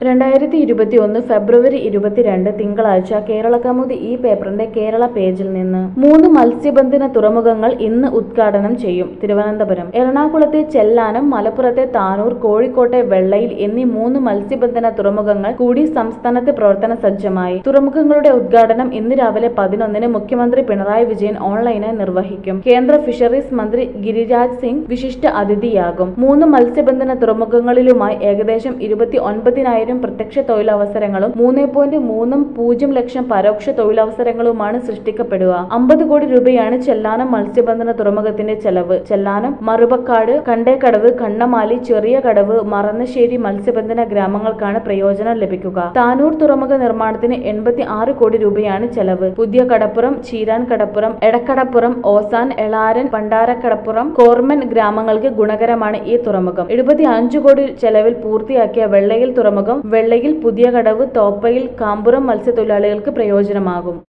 രണ്ടായിരത്തി ഇരുപത്തിയൊന്ന് ഫെബ്രുവരി ഇരുപത്തിരണ്ട് തിങ്കളാഴ്ച കേരളകൗമുദി ഈ പേപ്പറിന്റെ കേരള പേജിൽ നിന്ന് മൂന്ന് മത്സ്യബന്ധന തുറമുഖങ്ങൾ ഇന്ന് ഉദ്ഘാടനം ചെയ്യും തിരുവനന്തപുരം എറണാകുളത്തെ ചെല്ലാനം മലപ്പുറത്തെ താനൂർ കോഴിക്കോട്ടെ വെള്ളയിൽ എന്നീ മൂന്ന് മത്സ്യബന്ധന തുറമുഖങ്ങൾ കൂടി സംസ്ഥാനത്ത് പ്രവർത്തന സജ്ജമായി തുറമുഖങ്ങളുടെ ഉദ്ഘാടനം ഇന്ന് രാവിലെ പതിനൊന്നിന് മുഖ്യമന്ത്രി പിണറായി വിജയൻ ഓൺലൈനായി നിർവഹിക്കും കേന്ദ്ര ഫിഷറീസ് മന്ത്രി ഗിരിരാജ് സിംഗ് വിശിഷ്ട അതിഥിയാകും മൂന്ന് മത്സ്യബന്ധന തുറമുഖങ്ങളിലുമായി ഏകദേശം ഇരുപത്തി ഒൻപതിനായിരം പ്രത്യക്ഷ തൊഴിലവസരങ്ങളും മൂന്ന് പോയിന്റ് മൂന്നും പൂജ്യം ലക്ഷം പരോക്ഷ തൊഴിലവസരങ്ങളുമാണ് സൃഷ്ടിക്കപ്പെടുക അമ്പത് കോടി രൂപയാണ് ചെല്ലാനം മത്സ്യബന്ധന തുറമുഖത്തിന്റെ ചെലവ് ചെല്ലാനം മറുപക്കാട് കണ്ടേക്കടവ് കണ്ണമാലി ചെറിയ കടവ് മറന്നശ്ശേരി മത്സ്യബന്ധന ഗ്രാമങ്ങൾക്കാണ് പ്രയോജനം ലഭിക്കുക താനൂർ തുറമുഖ നിർമ്മാണത്തിന് എൺപത്തി ആറ് കോടി രൂപയാണ് ചെലവ് പുതിയ കടപ്പുറം ചീരാൻ കടപ്പുറം എടക്കടപ്പുറം ഓസാൻ എളാരൻ പണ്ടാരക്കടപ്പുറം കോർമൻ ഗ്രാമങ്ങൾക്ക് ഗുണകരമാണ് ഈ തുറമുഖം എഴുപത്തി അഞ്ച് കോടി ചെലവിൽ പൂർത്തിയാക്കിയ വെള്ളയിൽ തുറമുഖം വെള്ളയിൽ പുതിയ കടവ് തോപ്പയിൽ കാമ്പുറം മത്സ്യത്തൊഴിലാളികൾക്ക് പ്രയോജനമാകും